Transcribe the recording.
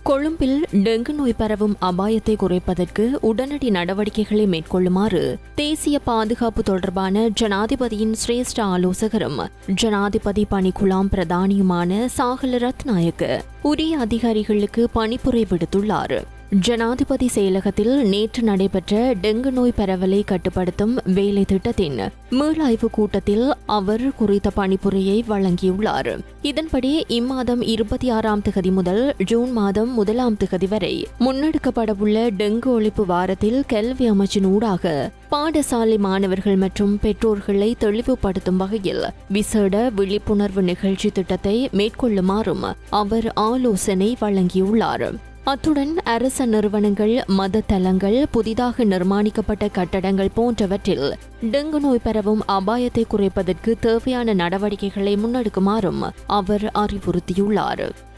கொழும்பில் டெங்கு நோய் பரவும் அபாயத்தை குறைப்பதற்கு உடனடி நடவடிக்கைகளை மேற்கொள்ளுமாறு தேசிய பாதுகாப்பு தொடர்பான ஜனாதிபதியின் சிரேஷ்ட ஆலோசகரும் ஜனாதிபதி பணிக்குழாம் பிரதானியுமான சாகல ரத்நாயக்க உரிய அதிகாரிகளுக்கு பணிப்புரை விடுத்துள்ளார் ஜனாதிபதி செயலகத்தில் நேற்று நடைபெற்ற டெங்கு நோய் பரவலை கட்டுப்படுத்தும் வேலை திட்டத்தின் மீளாய்வு கூட்டத்தில் அவர் குறித்த பணிப்புரையை வழங்கியுள்ளார் இதன்படி இம்மாதம் இருபத்தி ஆறாம் திகதி முதல் ஜூன் மாதம் முதலாம் திகதி வரை முன்னெடுக்கப்படவுள்ள டெங்கு ஒழிப்பு வாரத்தில் கல்வி அமைச்சின் ஊடாக பாடசாலை மாணவர்கள் மற்றும் பெற்றோர்களை தெளிவுபடுத்தும் வகையில் விசேட விழிப்புணர்வு நிகழ்ச்சி திட்டத்தை மேற்கொள்ளுமாறும் அவர் ஆலோசனை வழங்கியுள்ளார் அத்துடன் அரச நிறுவனங்கள் மத தலங்கள் புதிதாக நிர்மாணிக்கப்பட்ட கட்டடங்கள் போன்றவற்றில் டெங்கு நோய் பரவும் அபாயத்தை குறைப்பதற்கு தேவையான நடவடிக்கைகளை முன்னெடுக்குமாறும் அவர் அறிவுறுத்தியுள்ளார்